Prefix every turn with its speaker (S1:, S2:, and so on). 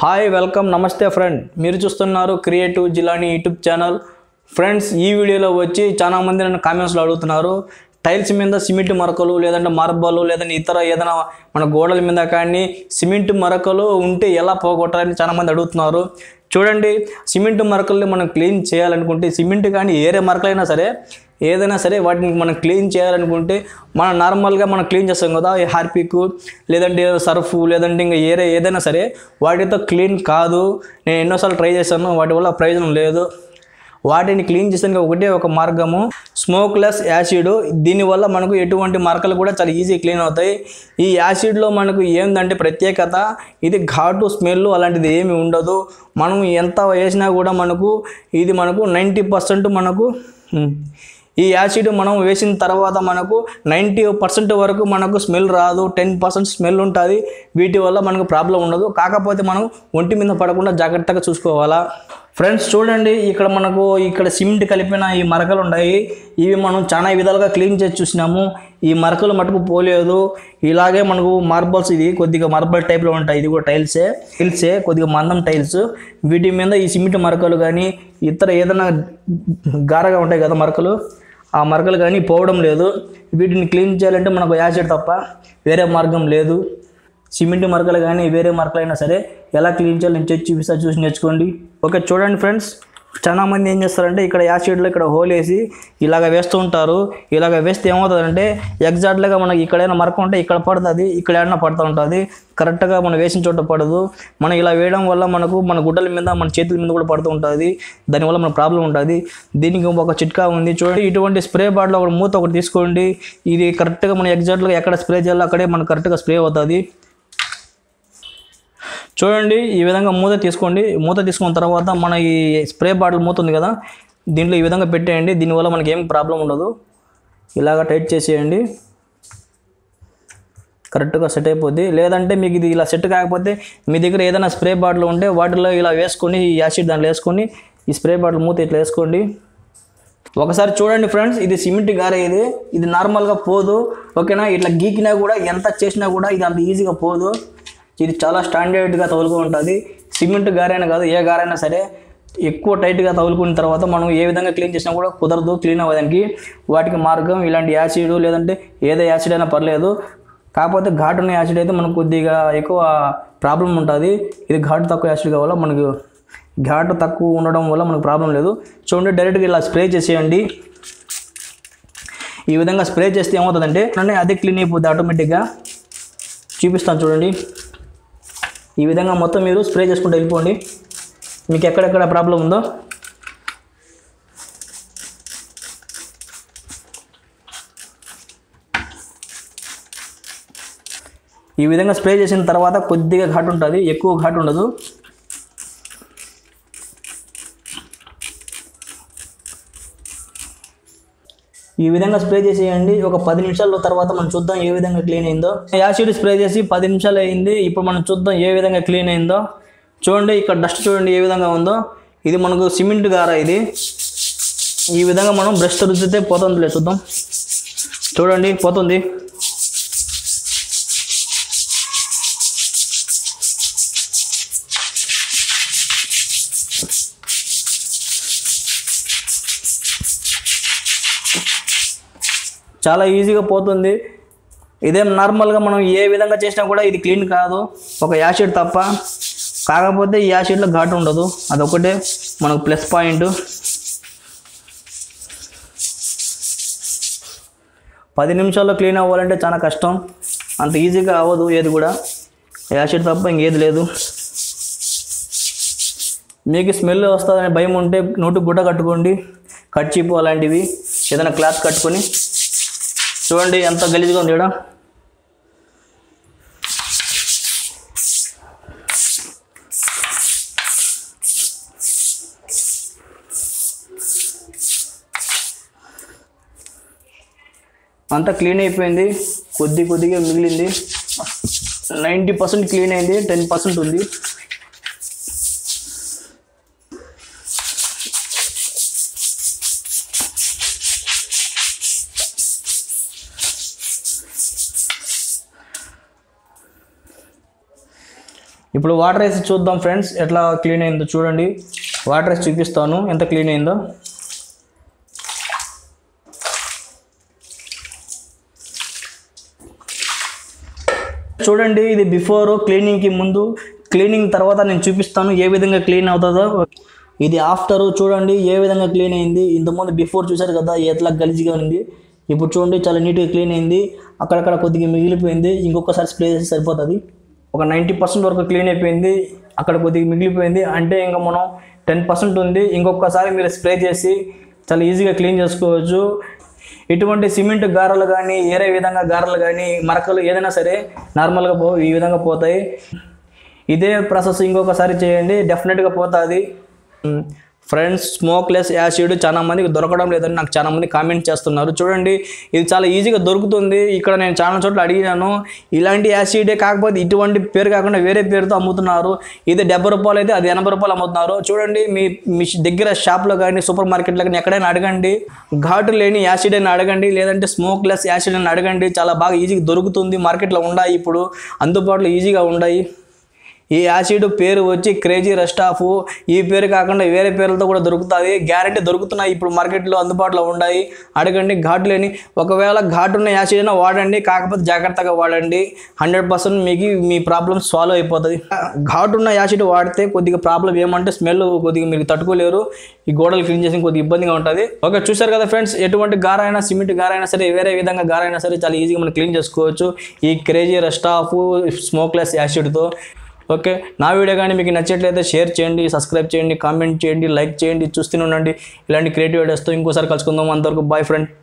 S1: hi welcome నమస్తే friend మీరు చూస్తున్నారు creative Jilani YouTube channel friends ఈ వీడియోలో వచ్చి చాలా మంది నన్ను కామెంట్స్లో అడుగుతున్నారు టైల్స్ మీద సిమెంట్ మరకలు లేదంటే మార్బల్ లేదంటే ఇతర ఏదైనా మన గోడల మీద కానీ సిమెంట్ మరకలు ఉంటే ఎలా పోగొట్టాలని చాలా మంది అడుగుతున్నారు చూడండి సిమెంట్ మరకల్ని మనం క్లీన్ చేయాలనుకుంటే సిమెంట్ కానీ ఏరే మరకలైనా సరే ఏదైనా సరే వాటిని మనం క్లీన్ చేయాలనుకుంటే మనం నార్మల్గా మనం క్లీన్ చేస్తాం కదా ఈ హార్పిక్ లేదంటే సర్ఫ్ లేదంటే ఇంకా ఏరే ఏదైనా సరే వాటితో క్లీన్ కాదు నేను ఎన్నోసార్లు ట్రై చేశాను వాటి వల్ల ప్రయోజనం లేదు వాటిని క్లీన్ చేసానికి ఒకటే ఒక మార్గము స్మోక్లెస్ యాసిడ్ దీనివల్ల మనకు ఎటువంటి మరకలు కూడా చాలా ఈజీ క్లీన్ అవుతాయి ఈ యాసిడ్లో మనకు ఏందంటే ప్రత్యేకత ఇది ఘాటు స్మెల్ అలాంటిది ఏమి ఉండదు మనం ఎంత వేసినా కూడా మనకు ఇది మనకు నైంటీ పర్సెంట్ మనకు హ్మ్, ఈ యాసిడ్ మనం వేసిన తర్వాత మనకు నైంటీ పర్సెంట్ వరకు మనకు స్మెల్ రాదు టెన్ పర్సెంట్ స్మెల్ ఉంటుంది వీటి వల్ల మనకు ప్రాబ్లం ఉండదు కాకపోతే మనం ఒంటి మీద పడకుండా జాగ్రత్తగా చూసుకోవాలా ఫ్రెండ్స్ చూడండి ఇక్కడ మనకు ఇక్కడ సిమెంట్ కలిపిన ఈ మరకలు ఉన్నాయి ఇవి మనం చాలా విధాలుగా క్లీన్ చేసి చూసినాము ఈ మరకలు మటుకు పోలేదు ఇలాగే మనకు మార్బల్స్ ఇది కొద్దిగా మార్బల్ టైప్లో ఉంటాయి ఇది కూడా టైల్సే టైల్సే కొద్దిగా మందం టైల్స్ వీటి మీద ఈ సిమెంట్ మరకలు కానీ ఇతర ఏదైనా గారగా ఉంటాయి కదా మరకలు ఆ మరకలు కానీ పోవడం లేదు వీటిని క్లీన్ చేయాలంటే మనకు యాసిడ్ తప్ప వేరే మార్గం లేదు సిమెంట్ మరకలు కానీ వేరే మరకలైనా సరే ఎలా క్లీన్ చేయాలి నేను చేసి చూపిస్తా చూసి నేర్చుకోండి ఓకే చూడండి ఫ్రెండ్స్ చాలా మంది ఏం చేస్తారంటే ఇక్కడ యాసిడ్లో ఇక్కడ హోల్ వేసి ఇలాగ వేస్తూ ఉంటారు ఇలాగ వేస్తే ఏమవుతుందంటే ఎగ్జాక్ట్గా మనకి ఇక్కడైనా మరక ఉంటే ఇక్కడ పడుతుంది ఇక్కడ ఏమైనా పడుతూ ఉంటుంది కరెక్ట్గా మనం వేసిన చోట పడదు మనం ఇలా వేయడం వల్ల మనకు మన గుడ్డల మీద మన చేతుల మీద కూడా పడుతూ ఉంటుంది దానివల్ల మన ప్రాబ్లం ఉంటుంది దీనికి ఒక చిట్కా ఉంది చూడండి ఇటువంటి స్ప్రే బాటిల్ ఒకటి మూత ఒకటి తీసుకోండి ఇది కరెక్ట్గా మనం ఎగ్జాక్ట్గా ఎక్కడ స్ప్రే చేయాలో అక్కడే మనకు కరెక్ట్గా స్ప్రే అవుతుంది చూడండి ఈ విధంగా మూత తీసుకోండి మూత తీసుకున్న తర్వాత మన ఈ స్ప్రే బాటిల్ మూత ఉంది కదా దీంట్లో ఈ విధంగా పెట్టేయండి దీనివల్ల మనకి ఏం ప్రాబ్లం ఉండదు ఇలాగ టైట్ చేసేయండి కరెక్ట్గా సెట్ అయిపోద్ది లేదంటే మీకు ఇది ఇలా సెట్ కాకపోతే మీ దగ్గర ఏదైనా స్ప్రే బాటిల్ ఉంటే వాటిలో ఇలా వేసుకొని ఈ యాసిడ్ దాంట్లో వేసుకొని ఈ స్ప్రే బాటిల్ మూత ఇట్లా వేసుకోండి ఒకసారి చూడండి ఫ్రెండ్స్ ఇది సిమెంట్ గారే ఇది ఇది నార్మల్గా పోదు ఓకేనా ఇట్లా గీకినా కూడా ఎంత చేసినా కూడా ఇది అంత ఈజీగా పోదు ఇది చాలా స్టాండర్డ్గా తగులుకు ఉంటుంది సిమెంట్ గారైనా కాదు ఏ గారైనా సరే ఎక్కువ టైట్గా తగులుకున్న తర్వాత మనం ఏ విధంగా క్లీన్ చేసినా కూడా కుదరదు క్లీన్ అవ్వడానికి వాటికి మార్గం ఇలాంటి యాసిడ్ లేదంటే ఏదో యాసిడ్ అయినా పర్లేదు కాకపోతే ఘాటు ఉన్న యాసిడ్ అయితే మనకు కొద్దిగా ఎక్కువ ప్రాబ్లం ఉంటుంది ఇది ఘాటు తక్కువ యాసిడ్ కావాలా మనకు ఘాటు తక్కువ ఉండడం వల్ల మనకు ప్రాబ్లం లేదు చూడండి డైరెక్ట్గా ఇలా స్ప్రే చేసేయండి ఈ విధంగా స్ప్రే చేస్తే ఏమవుతుందంటే అంటే అదే క్లీన్ అయిపోద్ది ఆటోమేటిక్గా చూపిస్తాను చూడండి ఈ విధంగా మొత్తం మీరు స్ప్రే చేసుకుంటూ వెళ్ళిపోండి మీకు ఎక్కడెక్కడ ప్రాబ్లం ఉందో ఈ విధంగా స్ప్రే చేసిన తర్వాత కొద్దిగా ఘాటు ఉంటుంది ఎక్కువ ఘాటు ఉండదు ఈ విధంగా స్ప్రే చేసేయండి ఒక పది నిమిషాల తర్వాత మనం చూద్దాం ఏ విధంగా క్లీన్ అయిందో యాసిడ్ స్ప్రే చేసి పది నిమిషాలు అయింది ఇప్పుడు మనం చూద్దాం ఏ విధంగా క్లీన్ అయిందో చూడండి ఇక్కడ డస్ట్ చూడండి ఏ విధంగా ఉందో ఇది మనకు సిమెంట్ గారా ఇది ఈ విధంగా మనం బ్రష్ రుద్దితే పోతుంది చూద్దాం చూడండి పోతుంది చాలా ఈజీగా పోతుంది ఇదేం నార్మల్గా మనం ఏ విధంగా చేసినా కూడా ఇది క్లీన్ కాదు ఒక యాసిడ్ తప్ప కాకపోతే ఈ యాసిడ్లో ఘాటు ఉండదు అదొకటే మనకు ప్లస్ పాయింట్ పది నిమిషాల్లో క్లీన్ అవ్వాలంటే చాలా కష్టం అంత ఈజీగా అవ్వదు ఏది కూడా యాసిడ్ తప్ప ఇంకేది లేదు మీకు స్మెల్ వస్తుందనే భయం ఉంటే నోటు గుడ్డ కట్టుకోండి కట్చిపు అలాంటివి ఏదైనా క్లాత్ కట్టుకొని చూడండి ఎంత గలీజ్గా ఉంది ఇక్కడ అంతా క్లీన్ అయిపోయింది కొద్ది కొద్దిగా మిగిలింది నైంటీ పర్సెంట్ క్లీన్ అయింది టెన్ పర్సెంట్ ఉంది ఇప్పుడు వాటర్ వేసి చూద్దాం ఫ్రెండ్స్ ఎట్లా క్లీన్ అయిందో చూడండి వాటర్ వేసి చూపిస్తాను ఎంత క్లీన్ అయిందో చూడండి ఇది బిఫోర్ క్లీనింగ్కి ముందు క్లీనింగ్ తర్వాత నేను చూపిస్తాను ఏ విధంగా క్లీన్ అవుతుందో ఇది ఆఫ్టర్ చూడండి ఏ విధంగా క్లీన్ అయింది ఇంతకుముందు బిఫోర్ చూశారు కదా ఎట్లా గలీజ్గా ఉంది ఇప్పుడు చూడండి చాలా నీట్గా క్లీన్ అయింది అక్కడక్కడ కొద్దిగా మిగిలిపోయింది ఇంకొకసారి స్ప్రే చేసి సరిపోతుంది ఒక నైంటీ పర్సెంట్ వరకు క్లీన్ అయిపోయింది అక్కడ కొద్దిగా మిగిలిపోయింది అంటే ఇంకా మనం టెన్ పర్సెంట్ ఉంది ఇంకొకసారి మీరు స్ప్రే చేసి చాలా ఈజీగా క్లీన్ చేసుకోవచ్చు ఇటువంటి సిమెంట్ గారెలు కానీ ఏరే విధంగా గారెలు కానీ మరకలు ఏదైనా సరే నార్మల్గా పో ఈ విధంగా పోతాయి ఇదే ప్రాసెస్ ఇంకొకసారి చేయండి డెఫినెట్గా పోతుంది ఫ్రెండ్స్ స్మోక్లెస్ యాసిడ్ చాలా మందికి దొరకడం లేదని నాకు చాలా మంది కామెంట్ చేస్తున్నారు చూడండి ఇది చాలా ఈజీగా దొరుకుతుంది ఇక్కడ నేను చాలా చోట్ల అడిగినాను ఇలాంటి యాసిడే కాకపోతే ఇటువంటి పేరు కాకుండా వేరే పేరుతో అమ్ముతున్నారు ఇది డెబ్బై రూపాయలు అయితే అది ఎనభై రూపాయలు అమ్ముతున్నారు చూడండి మీ మీ దగ్గర షాప్లో కానీ సూపర్ మార్కెట్లో కానీ ఎక్కడైనా అడగండి ఘాటు లేని యాసిడ్ అని అడగండి లేదంటే స్మోక్లెస్ యాసిడ్ అని అడగండి చాలా బాగా ఈజీగా దొరుకుతుంది మార్కెట్లో ఉన్నాయి ఇప్పుడు అందుబాటులో ఈజీగా ఉన్నాయి ఈ యాసిడ్ పేరు వచ్చి క్రేజీ రెస్టాఫ్ ఈ పేరు కాకుండా వేరే పేర్లతో కూడా దొరుకుతుంది గ్యారంటీ దొరుకుతున్నాయి ఇప్పుడు మార్కెట్లో అందుబాటులో ఉన్నాయి అడగండి ఘాటు లేని ఒకవేళ ఘాటు ఉన్న యాసిడ్ అయినా వాడండి కాకపోతే జాగ్రత్తగా వాడండి హండ్రెడ్ పర్సెంట్ మీకు మీ ప్రాబ్లమ్ సాల్వ్ అయిపోతుంది ఘాటు ఉన్న యాసిడ్ వాడితే కొద్దిగా ప్రాబ్లం ఏమంటే స్మెల్ కొద్దిగా మీరు తట్టుకోలేరు ఈ గోడలు క్లీన్ చేసి కొద్దిగా ఇబ్బందిగా ఉంటుంది ఓకే చూసారు కదా ఫ్రెండ్స్ ఎటువంటి గారైనా సిమెంట్ గారైనా సరే వేరే విధంగా గారైనా సరే చాలా ఈజీగా మనం క్లీన్ చేసుకోవచ్చు ఈ క్రేజీ రెస్టాఫ్ స్మోక్లెస్ యాసిడ్తో ఓకే నా వీడియో కానీ మీకు నచ్చట్లయితే షేర్ చేయండి సబ్స్క్రైబ్ చేయండి కామెంట్ చేయండి లైక్ చేయండి చూస్తూనే ఉండండి ఇలాంటి క్రియేటివ్ వీడియోస్తో ఇంకోసారి కలుసుకుందాం అంతవరకు బాయ్ ఫ్రెండ్